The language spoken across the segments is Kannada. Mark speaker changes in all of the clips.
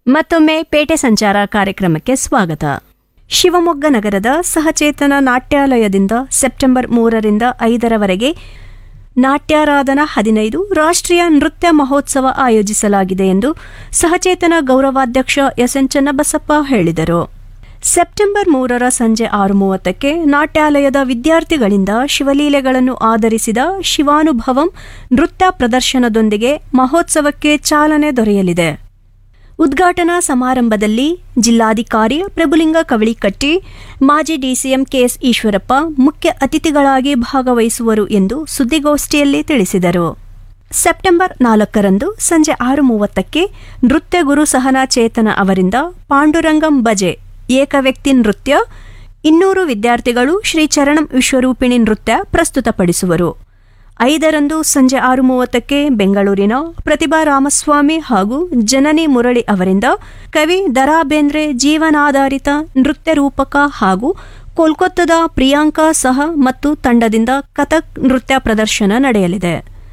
Speaker 1: ಮತ್ತೊಮ್ಮೆ ಪೇಟೆ ಸಂಚಾರ ಕಾರ್ಯಕ್ರಮಕ್ಕೆ ಸ್ವಾಗತ ಶಿವಮೊಗ್ಗ ನಗರದ ಸಹಚೇತನ ನಾಟ್ಯಾಲಯದಿಂದ ಸೆಪ್ಟೆಂಬರ್ ಮೂರರಿಂದ ಐದರವರೆಗೆ ನಾಟ್ಯಾರಾಧನಾ ಹದಿನೈದು ರಾಷ್ಟ್ರೀಯ ನೃತ್ಯ ಮಹೋತ್ಸವ ಆಯೋಜಿಸಲಾಗಿದೆ ಎಂದು ಸಹಚೇತನ ಗೌರವಾಧ್ಯಕ್ಷ ಎಸ್ಎನ್ ಚನ್ನಬಸಪ್ಪ ಹೇಳಿದರು ಸೆಪ್ಟೆಂಬರ್ ಮೂರರ ಸಂಜೆ ಆರು ಮೂವತ್ತಕ್ಕೆ ನಾಟ್ಯಾಲಯದ ವಿದ್ಯಾರ್ಥಿಗಳಿಂದ ಶಿವಲೀಲೆಗಳನ್ನು ಆಧರಿಸಿದ ಶಿವಾನುಭವಂ ನೃತ್ಯ ಪ್ರದರ್ಶನದೊಂದಿಗೆ ಮಹೋತ್ಸವಕ್ಕೆ ಚಾಲನೆ ದೊರೆಯಲಿದೆ ಉದ್ಘಾಟನಾ ಸಮಾರಂಭದಲ್ಲಿ ಜಿಲ್ಲಾಧಿಕಾರಿ ಪ್ರಭುಲಿಂಗ ಕವಳಿಕಟ್ಟಿ ಮಾಜಿ ಡಿಸಿಎಂ ಕೆಎಸ್ ಈಶ್ವರಪ್ಪ ಮುಖ್ಯ ಅತಿಥಿಗಳಾಗಿ ಭಾಗವಹಿಸುವರು ಎಂದು ಸುದ್ದಿಗೋಷ್ಠಿಯಲ್ಲಿ ತಿಳಿಸಿದರು ಸೆಪ್ಟೆಂಬರ್ ನಾಲ್ಕರಂದು ಸಂಜೆ ಆರು ಮೂವತ್ತಕ್ಕೆ ನೃತ್ಯ ಗುರು ಸಹನಾ ಚೇತನ ಅವರಿಂದ ಪಾಂಡುರಂಗಂ ಬಜೆ ಏಕವ್ಯಕ್ತಿ ನೃತ್ಯ ಇನ್ನೂರು ವಿದ್ಯಾರ್ಥಿಗಳು ಶ್ರೀ ಚರಣಂ ವಿಶ್ವರೂಪಿಣಿ ನೃತ್ಯ ಪ್ರಸ್ತುತಪಡಿಸುವರು ಐದರಂದು ಸಂಜೆ ಆರು ಮೂವತ್ತಕ್ಕೆ ಬೆಂಗಳೂರಿನ ಪ್ರತಿಭಾ ರಾಮಸ್ವಾಮಿ ಹಾಗೂ ಜನನಿ ಮುರಳಿ ಅವರಿಂದ ಕವಿ ದರಾ ಬೇಂದ್ರೆ ಜೀವನಾಧಾರಿತ ನೃತ್ಯ ರೂಪಕ ಹಾಗೂ ಕೋಲ್ಕತ್ತಾದ ಪ್ರಿಯಾಂಕಾ ಸಹ ಮತ್ತು ತಂಡದಿಂದ ಕಥಕ್ ನೃತ್ಯ ಪ್ರದರ್ಶನ ನಡೆಯಲಿದೆ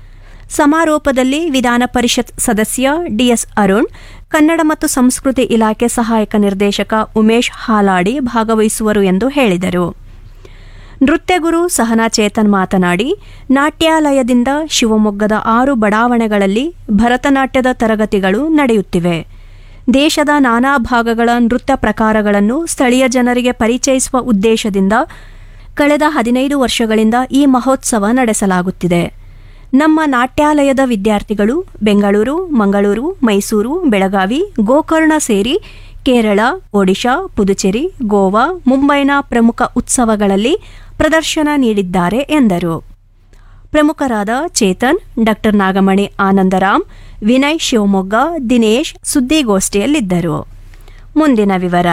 Speaker 1: ಸಮಾರೋಪದಲ್ಲಿ ವಿಧಾನ ಪರಿಷತ್ ಸದಸ್ಯ ಡಿಎಸ್ ಅರುಣ್ ಕನ್ನಡ ಮತ್ತು ಸಂಸ್ಕೃತಿ ಇಲಾಖೆ ಸಹಾಯಕ ನಿರ್ದೇಶಕ ಉಮೇಶ್ ಹಾಲಾಡಿ ಭಾಗವಹಿಸುವರು ಎಂದು ಹೇಳಿದರು ನೃತ್ಯಗುರು ಸಹನಾ ಚೇತನ್ ಮಾತನಾಡಿ ನಾಟ್ಯಾಲಯದಿಂದ ಶಿವಮೊಗ್ಗದ ಆರು ಬಡಾವಣೆಗಳಲ್ಲಿ ಭರತನಾಟ್ಯದ ತರಗತಿಗಳು ನಡೆಯುತ್ತಿವೆ ದೇಶದ ನಾನಾ ಭಾಗಗಳ ನೃತ್ಯ ಪ್ರಕಾರಗಳನ್ನು ಸ್ಥಳೀಯ ಜನರಿಗೆ ಪರಿಚಯಿಸುವ ಉದ್ದೇಶದಿಂದ ಕಳೆದ ಹದಿನೈದು ವರ್ಷಗಳಿಂದ ಈ ಮಹೋತ್ಸವ ನಡೆಸಲಾಗುತ್ತಿದೆ ನಮ್ಮ ನಾಟ್ಯಾಲಯದ ವಿದ್ಯಾರ್ಥಿಗಳು ಬೆಂಗಳೂರು ಮಂಗಳೂರು ಮೈಸೂರು ಬೆಳಗಾವಿ ಗೋಕರ್ಣ ಸೇರಿ ಕೇರಳ ಒಡಿಶಾ ಪುದುಚೇರಿ ಗೋವಾ ಮುಂಬೈನ ಪ್ರಮುಖ ಉತ್ಸವಗಳಲ್ಲಿ ಪ್ರದರ್ಶನ ನೀಡಿದ್ದಾರೆ ಎಂದರು ಪ್ರಮುಖರಾದ ಚೇತನ್ ಡಾಕ್ಟರ್ ನಾಗಮಣಿ ಆನಂದರಾಮ್ ವಿನಯ್ ಶಿವಮೊಗ್ಗ ದಿನೇಶ್ ಸುದ್ದಿಗೋಷ್ಠಿಯಲ್ಲಿದ್ದರು ಮುಂದಿನ ವಿವರ